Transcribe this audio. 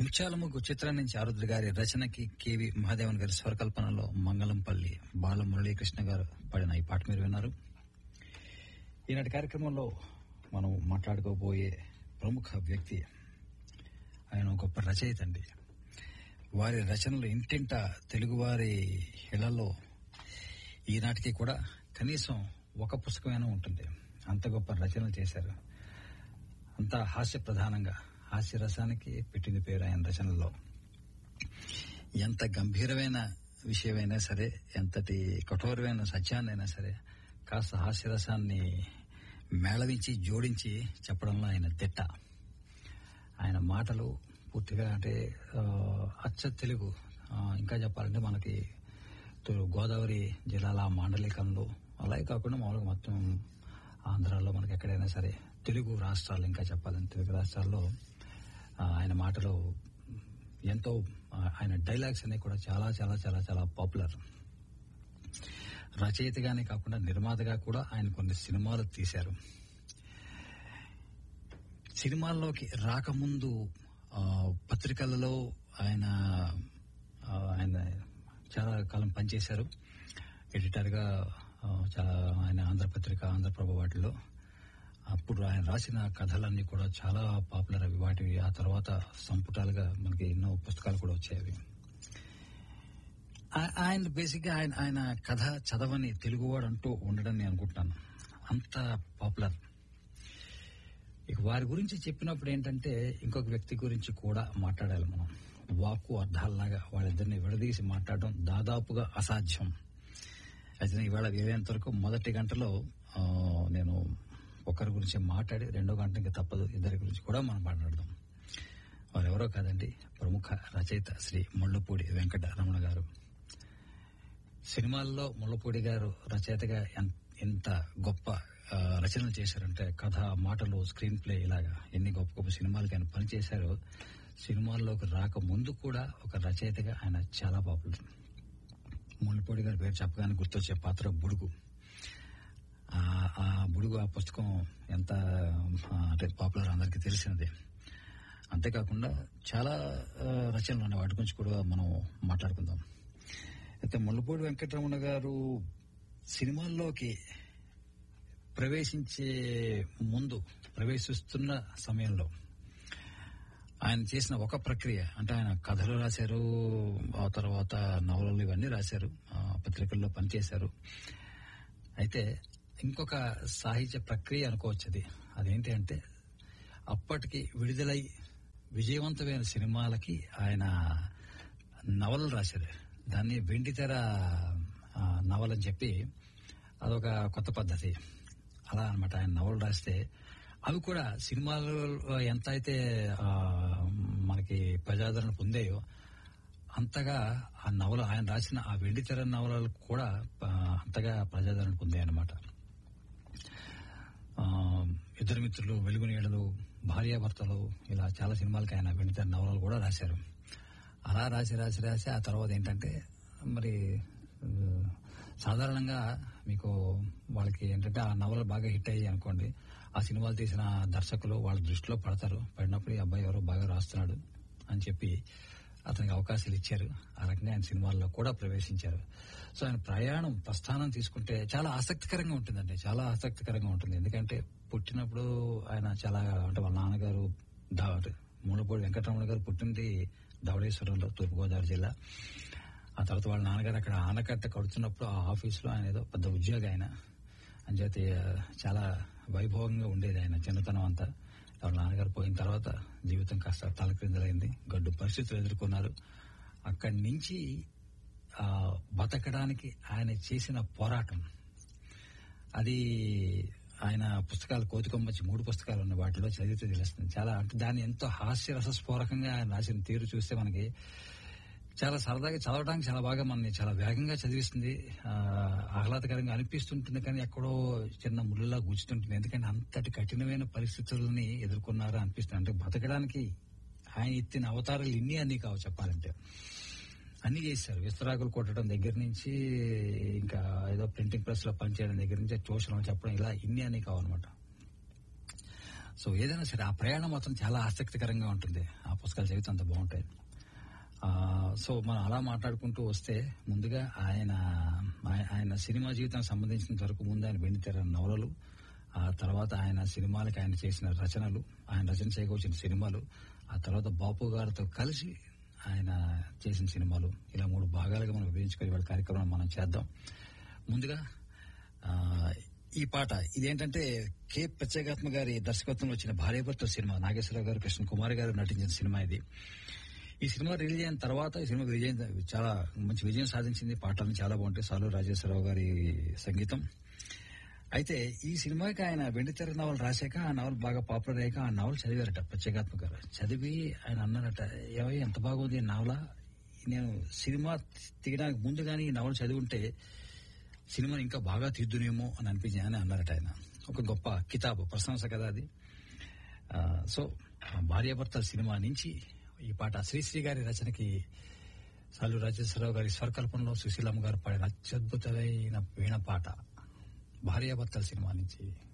ముత్యాలముగ్గు చిత్రం నుంచి ఆరుద్ర గారి రచనకి కేవి మహాదేవన్ గారి స్వరకల్పనలో మంగళంపల్లి బాల మురళీకృష్ణ గారు పాడిన ఈ పాట మీరు విన్నారు ఈనాటి కార్యక్రమంలో మనం మాట్లాడుకోబోయే ప్రముఖ వ్యక్తి ఆయన ఒక గొప్ప రచయిత అండి వారి రచనలు ఇంటింట తెలుగువారి ఇళ్లలో ఈనాటికి కూడా కనీసం ఒక పుస్తకమైనా ఉంటుంది అంత గొప్ప రచనలు చేశారు అంత హాస్య ప్రధానంగా హాస్య రసానికి పెట్టింది పేరు ఆయన రచనల్లో ఎంత గంభీరమైన విషయమైనా సరే ఎంతటి కఠోరమైన సత్యాన్నైనా సరే కాస్త హాస్యరసాన్ని మేళవించి జోడించి చెప్పడంలో ఆయన దిట్ట ఆయన మాటలు పూర్తిగా అంటే ఆ, అచ్చ తెలుగు ఆ, ఇంకా చెప్పాలంటే మనకి తో- గోదావరి జిల్లాల మాండలికంలో అలాగే కాకుండా మామూలుగా మొత్తం ఆంధ్రాలో మనకి ఎక్కడైనా సరే తెలుగు రాష్ట్రాలు ఇంకా చెప్పాలంటే తెలుగు రాష్ట్రాల్లో ఆ, ఆయన మాటలు ఎంతో ఆ, ఆయన డైలాగ్స్ అనేవి కూడా చాలా చాలా చాలా చాలా పాపులర్ రచయితగానే కాకుండా నిర్మాతగా కూడా ఆయన కొన్ని సినిమాలు తీశారు సినిమాల్లోకి రాకముందు ఆ, పత్రికలలో ఆయన ఆ, ఆయన చాలా కాలం పనిచేశారు ఎడిటర్ గా ఆ, చాలా ఆయన ఆంధ్రపత్రిక ఆంధ్రప్రభ వాటిలో అప్పుడు ఆయన రాసిన కథలన్నీ కూడా చాలా పాపులర్ అవి వాటివి ఆ తర్వాత సంపుటాలుగా మనకి ఎన్నో పుస్తకాలు కూడా వచ్చాయి ఆ- ఆయన బేసిక్ గా ఆయన ఆయన కథ చదవని తెలుగువాడు అంటూ ఉండడం నేను అనుకుంటున్నాను అంత పాపులర్ ఇక వారి గురించి చెప్పినప్పుడు ఏంటంటే ఇంకొక వ్యక్తి గురించి కూడా మాట్లాడాలి మనం వాక్కు అర్థాలలాగా వాళ్ళిద్దరిని విడదీసి మాట్లాడడం దాదాపుగా అసాధ్యం అయితే ఇవాళ వీలైనంత వరకు మొదటి గంటలో ఆ, నేను ఒకరి గురించి మాట్లాడి రెండో గంట ఇంకా తప్పదు ఇద్దరి గురించి కూడా మనం మాట్లాడదాం వారు ఎవరో కాదండి ప్రముఖ రచయిత శ్రీ ముళ్ళపూడి వెంకట రమణ గారు సినిమాల్లో ముళ్ళపూడి గారు రచయితగా ఎన్- ఎంత గొప్ప ఆ, రచనలు చేశారంటే కథ మాటలు స్క్రీన్ ప్లే ఇలాగా ఎన్ని గొప్ప గొప్ప సినిమాలకి ఆయన పనిచేశారో సినిమాల్లోకి రాక ముందు కూడా ఒక రచయితగా ఆయన చాలా పాపులర్ ముళ్ళపూడి గారి పేరు చెప్పగానే గుర్తొచ్చే పాత్ర బుడుగు ఆ ఆ బుడుగు ఆ పుస్తకం ఎంత ఆ, అంటే పాపులర్ అందరికీ తెలిసినదే అంతేకాకుండా చాలా ఆ, రచనలు ఉన్నాయి వాటి గురించి కూడా మనం మాట్లాడుకుందాం అయితే ముళ్ళపూడి వెంకటరమణ గారు సినిమాల్లోకి ప్రవేశించే ముందు ప్రవేశిస్తున్న సమయంలో ఆయన చేసిన ఒక ప్రక్రియ అంటే ఆయన కథలు రాశారు ఆ తర్వాత నవలలు ఇవన్నీ రాశారు ఆ, పత్రికల్లో పనిచేశారు అయితే ఇంకొక సాహిత్య ప్రక్రియ అనుకోవచ్చు అది అదేంటి అంటే అప్పటికి విడుదలై విజయవంతమైన సినిమాలకి ఆయన నవలలు రాశారు దాన్ని వెండితెర ఆ, నవల అని చెప్పి అదొక కొత్త పద్ధతి అలా అన్నమాట ఆయన నవలు రాస్తే అవి కూడా సినిమాలు ఎంత అయితే ఆ, మనకి ప్రజాదరణ పొందాయో అంతగా ఆ నవల ఆయన రాసిన ఆ వెండితెర నవలలు కూడా ఆ, అంతగా ప్రజాదరణ పొందాయి అన్నమాట ఆ, ఇద్దరు మిత్రులు వెలుగు నీడలు భార్యాభర్తలు ఇలా చాలా సినిమాలకి ఆయన వెండితెర నవలలు కూడా రాశారు అలా రాసి రాసి రాసి ఆ తర్వాత ఏంటంటే మరి ఆ, సాధారణంగా మీకు వాళ్ళకి ఏంటంటే ఆ నవలలు బాగా హిట్ అయ్యాయి అనుకోండి ఆ సినిమాలు తీసిన దర్శకులు వాళ్ళ దృష్టిలో పడతారు పడినప్పుడు ఈ అబ్బాయి ఎవరో బాగా రాస్తున్నాడు అని చెప్పి అతనికి అవకాశాలు ఇచ్చారు ఆ రకంగా ఆయన సినిమాల్లో కూడా ప్రవేశించారు సో ఆయన ప్రయాణం ప్రస్థానం తీసుకుంటే చాలా ఆసక్తికరంగా ఉంటుందండి చాలా ఆసక్తికరంగా ఉంటుంది ఎందుకంటే పుట్టినప్పుడు ఆయన చాలా అంటే వాళ్ళ నాన్నగారు దా- అంటే మూలపూడి వెంకటరమణ గారు పుట్టింది ధవళేశ్వరంలో తూర్పుగోదావరి జిల్లా ఆ తర్వాత వాళ్ళ నాన్నగారు అక్కడ ఆనకట్ట కడుతున్నప్పుడు ఆ ఆఫీసులో ఆయన ఏదో పెద్ద ఉద్యోగి ఆయన అంచేత చాలా వైభవంగా ఉండేది ఆయన చిన్నతనం అంతా వాళ్ళ నాన్నగారు పోయిన తర్వాత జీవితం కాస్త తలక్రిందలైంది గడ్డు పరిస్థితులు ఎదుర్కొన్నారు అక్కడి నుంచి ఆ బతకడానికి ఆయన చేసిన పోరాటం అది ఆయన పుస్తకాలు కోతికొమ్మచ్చి మూడు పుస్తకాలు ఉన్నాయి వాటిలో చదివితే తెలుస్తుంది చాలా అంటే దాన్ని ఎంతో హాస్యరసస్ఫోరకంగా ఆయన రాసిన తీరు చూస్తే మనకి చాలా సరదాగా చదవడానికి చాలా బాగా మనని చాలా వేగంగా చదివిస్తుంది ఆ, ఆహ్లాదకరంగా అనిపిస్తుంటుంది కానీ ఎక్కడో చిన్న ముళ్ళలా గుచ్చుతుంటుంది ఎందుకంటే అంతటి కఠినమైన పరిస్థితులని ఎదుర్కొన్నారా అనిపిస్తుంది అంటే బతకడానికి ఆయన ఎత్తిన అవతారాలు ఇన్ని అన్ని కావు చెప్పాలంటే అన్ని చేశారు విస్తరాకులు కొట్టడం దగ్గర నుంచి ఇంకా ఏదో ప్రింటింగ్ ప్రెస్ లో పనిచేయడం దగ్గర నుంచి ట్యూషన్ చెప్పడం ఇలా ఇన్ని అన్ని కావన్నమాట సో ఏదైనా సరే ఆ ప్రయాణం మాత్రం చాలా ఆసక్తికరంగా ఉంటుంది ఆ పుస్తకాలు చదివితే అంత బాగుంటాయి ఆ, సో మనం అలా మాట్లాడుకుంటూ వస్తే ముందుగా ఆయన ఆయ- ఆయన సినిమా జీవితానికి సంబంధించినంత వరకు ముందు ఆయన వెండితెర నవలలు ఆ తర్వాత ఆయన సినిమాలకి ఆయన చేసిన రచనలు ఆయన రచన చేయకొచ్చిన సినిమాలు ఆ తర్వాత బాపు గారితో కలిసి ఆయన చేసిన సినిమాలు ఇలా మూడు భాగాలుగా మనం విభజించుకొని వాళ్ళ కార్యక్రమం మనం చేద్దాం ముందుగా ఆ, ఈ పాట ఇదేంటంటే కె ప్రత్యేగాత్మ గారి దర్శకత్వంలో వచ్చిన భార్యాభర్త సినిమా నాగేశ్వరరావు గారు కృష్ణ కుమార్ గారు నటించిన సినిమా ఇది ఈ సినిమా రిలీజ్ అయిన తర్వాత ఈ సినిమా విజయం చాలా మంచి విజయం సాధించింది పాటలు చాలా బాగుంటాయి సాలు రాజేశ్వరరావు గారి సంగీతం అయితే ఈ సినిమాకి ఆయన వెండితెర నవల రాశాక ఆ నవల బాగా పాపులర్ అయ్యాక ఆ నవల చదివారట ప్రత్యేగాత్మ గారు చదివి ఆయన అన్నారట ఏమై ఎంత బాగుంది ఈ నవల నేను సినిమా తీయడానికి ముందు కానీ ఈ నవల చదివి ఉంటే సినిమాని ఇంకా బాగా తీద్దునేమో అని అనిపించింది అని అన్నారట ఆయన ఒక గొప్ప కితాబు ప్రశంస కదా అది ఆ, సో ఆ భార్యాభర్తల సినిమా నుంచి ఈ పాట శ్రీశ్రీ గారి రచనకి సాలు రాజేశ్వరరావు గారి స్వరకల్పనలో సుశీలమ్మ గారు పాడిన అత్యద్భుతమైన వీణ పాట భార్యాభర్తల సినిమా నుంచి